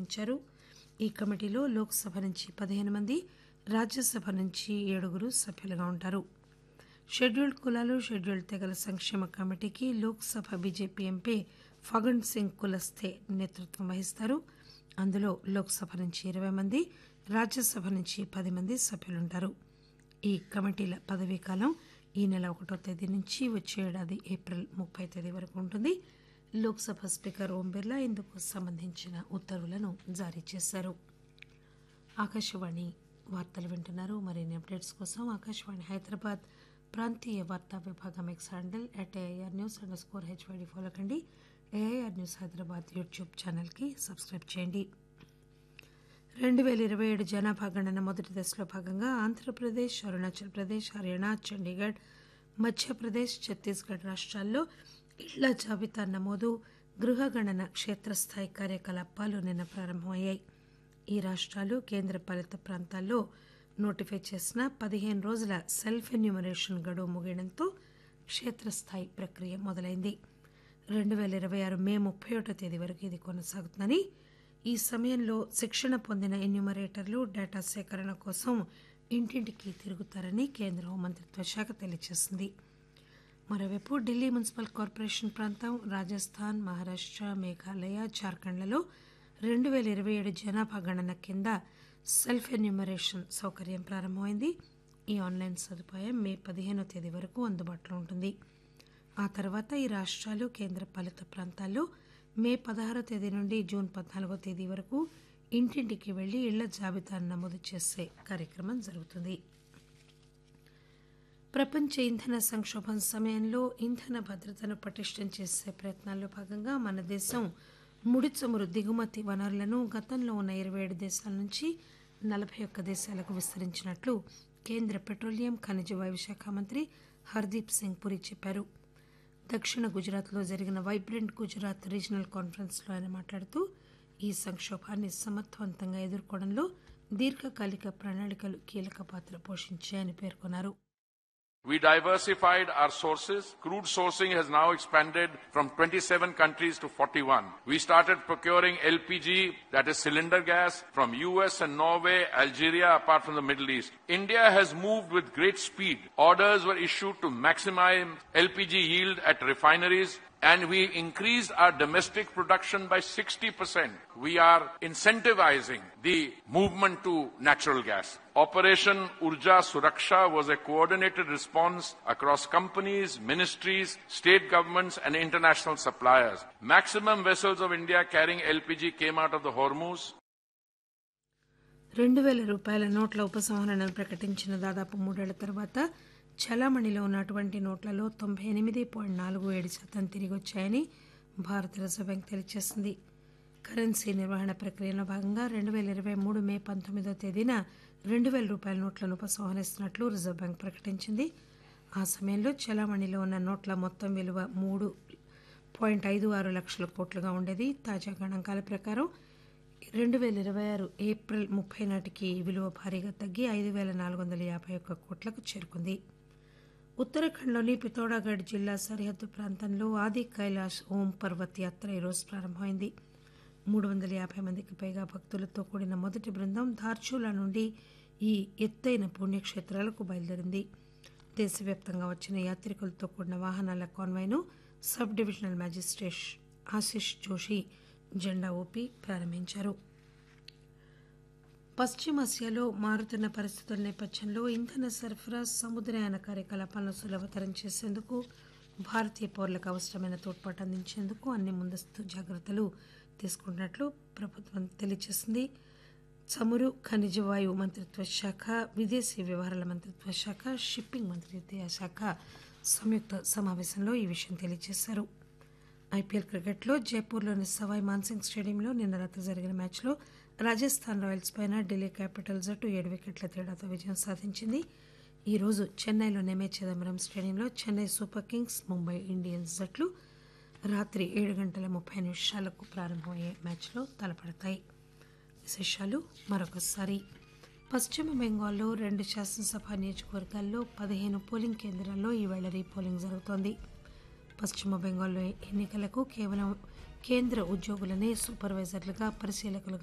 నియమించారు ఈ కమిటీలో లోక్సభ నుంచి పదిహేను మంది రాజ్యసభ నుంచి ఏడుగురు సభ్యులుగా ఉంటారు షెడ్యూల్డ్ కులాలు షెడ్యూల్డ్ తెగల సంక్షేమ కమిటీకి లోక్సభ బీజేపీ ఎంపీ ఫగన్ సింగ్ కులస్తే నేతృత్వం వహిస్తారు అందులో లోక్సభ నుంచి ఇరవై మంది రాజ్యసభ నుంచి పది మంది సభ్యులుంటారు ఈ కమిటీల పదవీ కాలం ఈ నెల ఒకటో తేదీ నుంచి వచ్చే ఏడాది ఏప్రిల్ ముప్పై తేదీ వరకు ఉంటుంది లోక్సభ స్పీకర్ ఓం బిర్లా ఇందుకు సంబంధించిన ఉత్తర్వులను జారీ చేశారు ఆకాశవాణి వార్తలు వింటున్నారు మరిన్ని అప్డేట్స్ కోసం ఆకాశవాణి హైదరాబాద్ ప్రాంతీయ వార్తా విభాగం X handle at AIR news underscore HYD follow కండి ఏఐఆర్ న్యూస్ హైదరాబాద్ యూట్యూబ్ ఛానల్కి సబ్స్క్రైబ్ చేయండి రెండు వేల ఇరవై ఏడు జనాభా గణన మొదటి దశలో భాగంగా ఆంధ్రప్రదేశ్ అరుణాచల్ ప్రదేశ్ హర్యానా చండీగఢ్ మధ్యప్రదేశ్ ఛత్తీస్గఢ్ రాష్ట్రాల్లో ఇళ్ల జాబితా నమోదు గృహగణన క్షేత్రస్థాయి కార్యకలాపాలు నిన్న ప్రారంభమయ్యాయి ఈ రాష్ట్రాలు కేంద్రపాలిత ప్రాంతాల్లో నోటిఫై చేసిన పదిహేను రోజుల సెల్ఫ్ ఎన్యూమరేషన్ గడువు ముగియడంతో క్షేత్రస్థాయి ప్రక్రియ మొదలైంది రెండు వేల ఇరవై ఆరు మే ముప్పై ఒకటో తేదీ వరకు ఇది కొనసాగుతుందని ఈ సమయంలో శిక్షణ పొందిన ఎన్యూమరేటర్లు డేటా సేకరణ కోసం ఇంటింటికి తిరుగుతారని కేంద్ర హోంమంత్రిత్వ శాఖ తెలియజేసింది మరోవైపు ఢిల్లీ మున్సిపల్ కార్పొరేషన్ ప్రాంతం రాజస్థాన్ మహారాష్ట్ర మేఘాలయ జార్ఖండ్లలో రెండు వేల ఇరవై ఏడు జనాభా గణన కింద సెల్ఫ్ ఎన్యూమరేషన్ సౌకర్యం ప్రారంభమైంది ఈ ఆన్లైన్ సదుపాయం మే పదిహేనో తేదీ వరకు అందుబాటులో ఉంటుంది ఆ తర్వాత ఈ రాష్ట్రాలు కేంద్రపాలిత ప్రాంతాల్లో మే పదహారో తేదీ నుండి జూన్ పద్నాలుగో తేదీ వరకు ఇంటింటికి వెళ్లి ఇళ్ల జాబితాను నమోదు చేసే కార్యక్రమం జరుగుతుంది ప్రపంచ ఇంధన సంక్షోభం సమయంలో ఇంధన భద్రతను పటిష్టం చేసే ప్రయత్నాల్లో భాగంగా మన దేశం ముడి చమురు దిగుమతి వనరులను గతంలో ఉన్న ఇరవై ఏడు దేశాల నుంచి నలభై ఒక్క దేశాలకు విస్తరించినట్లు కేంద్ర పెట్రోలియం ఖనిజ వాయు శాఖ మంత్రి హర్దీప్ సింగ్ పురి చెప్పారు దక్షిణ గుజరాత్లో జరిగిన వైబ్రెంట్ గుజరాత్ రీజనల్ కాన్ఫరెన్స్లో ఆయన మాట్లాడుతూ ఈ సంక్షోభాన్ని సమర్థవంతంగా ఎదుర్కోవడంలో దీర్ఘకాలిక ప్రణాళికలు కీలక పాత్ర పోషించాయని పేర్కొన్నారు We diversified our sources. Crude sourcing has now expanded from 27 countries to 41. We started procuring LPG, that is cylinder gas, from US and Norway, Algeria, apart from the Middle East. India has moved with great speed. Orders were issued to maximize LPG yield at refineries and we increased our domestic production by 60%. We are incentivizing the movement to natural gas. Operation Urja Suraksha was a coordinated response across companies, ministries, state governments and international suppliers. Maximum vessels of India carrying LPG came out of the Hormuz. రెండు వేల రూపాయల నోట్ల ఉపసంహరణను ప్రకటించిన దాదాపు మూడేళ్ల తర్వాత చలామణిలో ఉన్నటువంటి నోట్లలో తొంభై ఎనిమిది పాయింట్ నాలుగు ఏడు శాతం తిరిగి వచ్చాయని భారత రిజర్వ్ బ్యాంక్ తెలియజేసింది కరెన్సీ నిర్వహణ ప్రక్రియలో భాగంగా రెండు వేల ఇరవై మూడు మే పంతొమ్మిదో తేదీన రెండు వేల రూపాయల నోట్లను ఉపసంహరిస్తున్నట్లు రిజర్వ్ బ్యాంక్ ప్రకటించింది ఆ సమయంలో చలామణిలో ఉన్న నోట్ల మొత్తం విలువ మూడు పాయింట్ ఐదు ఆరు లక్షల కోట్లుగా ఉండేది తాజా గణాంకాల ప్రకారం రెండు వేల ఇరవై ఆరు ఏప్రిల్ ముప్పై నాటికి ఈ విలువ భారీగా తగ్గి ఐదు వేల నాలుగు వందల యాభై ఒక్క కోట్లకు చేరుకుంది ఉత్తరాఖండ్లోని పితోడాగఢ్ జిల్లా సరిహద్దు ప్రాంతంలో ఆది కైలాష్ ఓం పర్వత్ యాత్ర ఈరోజు ప్రారంభమైంది మూడు వందల యాభై మందికి పైగా భక్తులతో కూడిన మొదటి బృందం ధార్చూలా నుండి ఈ ఎత్తైన పుణ్యక్షేత్రాలకు బయలుదేరింది దేశవ్యాప్తంగా వచ్చిన యాత్రికులతో కూడిన వాహనాల కాన్వాయ్ను sub divisional magistrate Ashish Joshi జెండా ఊపి ప్రారంభించారు పశ్చిమాసియాలో మారుతున్న పరిస్థితుల నేపథ్యంలో ఇంధన సరఫరా సముద్రయాన కార్యకలాపాలను సులభతరం చేసేందుకు భారతీయ పౌరులకు అవసరమైన తోడ్పాటు అందించేందుకు అన్ని ముందస్తు జాగ్రత్తలు తీసుకున్నట్లు ప్రభుత్వం తెలియజేసింది చమురు ఖనిజ వాయువు మంత్రిత్వ శాఖ విదేశీ వ్యవహారాల మంత్రిత్వ శాఖ షిప్పింగ్ మంత్రిత్వ శాఖ సంయుక్త సమావేశంలో ఈ విషయం తెలియజేశారు ఐపీఎల్ క్రికెట్లో జైపూర్లోని సవాయ్ మాన్సింగ్ స్టేడియంలో నిన్న రాత్రి జరిగిన మ్యాచ్లో రాజస్థాన్ రాయల్స్ పైన ఢిల్లీ క్యాపిటల్ జట్టు ఏడు వికెట్ల తేడాతో విజయం సాధించింది ఈ రోజు చెన్నైలోని ఎంఏ చిదంబరం స్టేడియంలో Chennai Super Kings Mumbai Indians జట్లు రాత్రి ఏడు గంటల ముప్పై నిమిషాలకు ప్రారంభమయ్యే మ్యాచ్లో తలపడతాయి విశేషాలు మరొకసారి పశ్చిమ బెంగాల్లో రెండు శాసనసభ నియోజకవర్గాల్లో పదిహేను పోలింగ్ కేంద్రాల్లో ఈవేళ రీపోలింగ్ జరుగుతోంది పశ్చిమ బెంగాల్లో ఎన్నికలకు కేవలం కేంద్ర ఉద్యోగులనే సూపర్వైజర్లుగా పరిశీలకులుగా